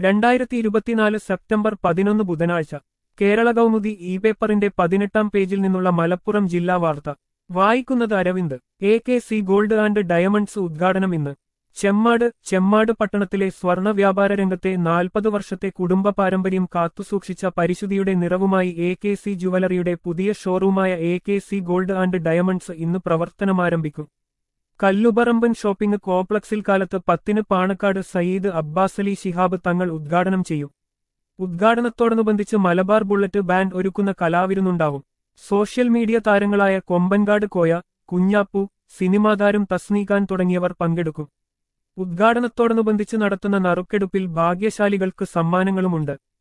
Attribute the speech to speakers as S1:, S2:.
S1: രണ്ടായിരത്തി ഇരുപത്തിനാല് സെപ്റ്റംബർ പതിനൊന്ന് ബുധനാഴ്ച കേരള കൗമുദി ഇ പേപ്പറിന്റെ പതിനെട്ടാം പേജിൽ നിന്നുള്ള മലപ്പുറം ജില്ലാ വാർത്ത വായിക്കുന്നത് Aravind A K C gold and diamonds ഉദ്ഘാടനം ഇന്ന് ചെമ്മാട് ചെമ്മാട് പട്ടണത്തിലെ സ്വർണ്ണ വ്യാപാര രംഗത്തെ നാൽപ്പത് വർഷത്തെ കുടുംബ പാരമ്പര്യം കാത്തുസൂക്ഷിച്ച പരിശുദ്ധിയുടെ നിറവുമായി എ കെ സി ജുവലറിയുടെ പുതിയ ഷോറൂമായ A K C gold and diamonds ഇന്ന് പ്രവർത്തനമാരംഭിക്കും കല്ലുപറമ്പൻ ഷോപ്പിംഗ് കോംപ്ലക്സിൽ കാലത്ത് പത്തിന് പാണക്കാട് സയ്യിദ് അബ്ബാസ് അലി ശിഹാബ് തങ്ങൾ ഉദ്ഘാടനം ചെയ്യും ഉദ്ഘാടനത്തോടനുബന്ധിച്ച് മലബാർ ബുള്ളറ്റ് ബാൻഡ് ഒരുക്കുന്ന കലാവിരുന്നുണ്ടാവും സോഷ്യൽ മീഡിയ താരങ്ങളായ കൊമ്പൻകാട് കോയ കുഞ്ഞാപ്പു സിനിമാ താരം തസ്നീഖാൻ തുടങ്ങിയവർ പങ്കെടുക്കും ഉദ്ഘാടനത്തോടനുബന്ധിച്ച് നടത്തുന്ന നറുക്കെടുപ്പിൽ ഭാഗ്യശാലികൾക്ക് സമ്മാനങ്ങളുമുണ്ട്